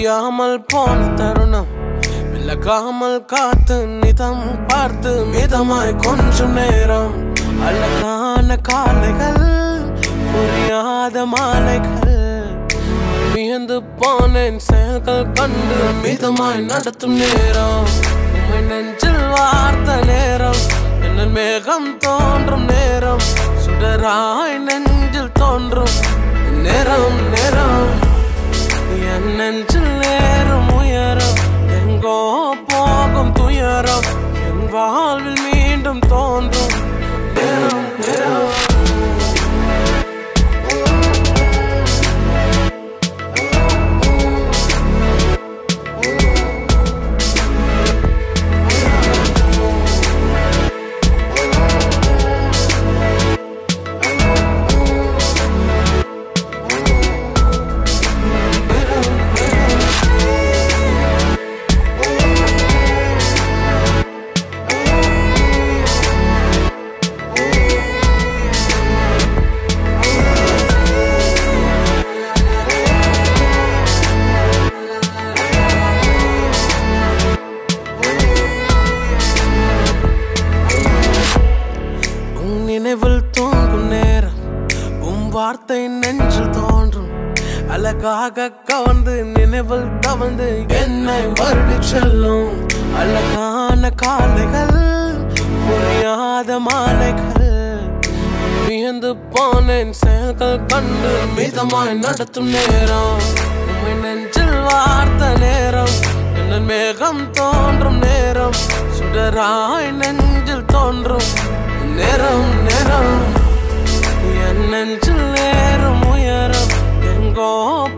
புரியாமல் போன தருணம் விலகாமல் காத்து நிதம் பார்த்து மிதமாய் கொஞ்சம் நேரம் அழகான காலைகள் புரியாத மாலைகள் வியந்து போனேன் செயல்கள் கண்டு மிதமாய் நடத்தும் நேரம் உம்மை நெஞ்சில் வார்த்த நேரம் என்ன மேகம் தோன்றும் நேரம் சுடராய் நெஞ்சில் தோன்றும் நேரம் நேரம் என் நெஞ்சில் நேரும் உயரம் எங்கோ போகும் துயரம் என் வாழ்வில் மீண்டும் தோன்றும் நேரம் நேரம் உன் நினைவில் தூங்கும் நேரம் உன் வார்த்தை நெஞ்சில் தோன்றும் அழகாக கவர்ந்து நினைவில் தவழ்ந்து என்னை வருடி செல்லும் அழகான காலைகள் புரியாத மாலைகள் வியந்து போனேன் செயல்கள் கண்டு மிதமாய் நடத்தும் நேரம் உம்மை நெஞ்சில் வார்த்த நேரம் என்ன மேகம் தோன்றும் நேரம் சுடராய் நெஞ்சில் தோன்றும் நேரம் நேரம் என் நெஞ்சில் நேரும் உயரம் எங்கோ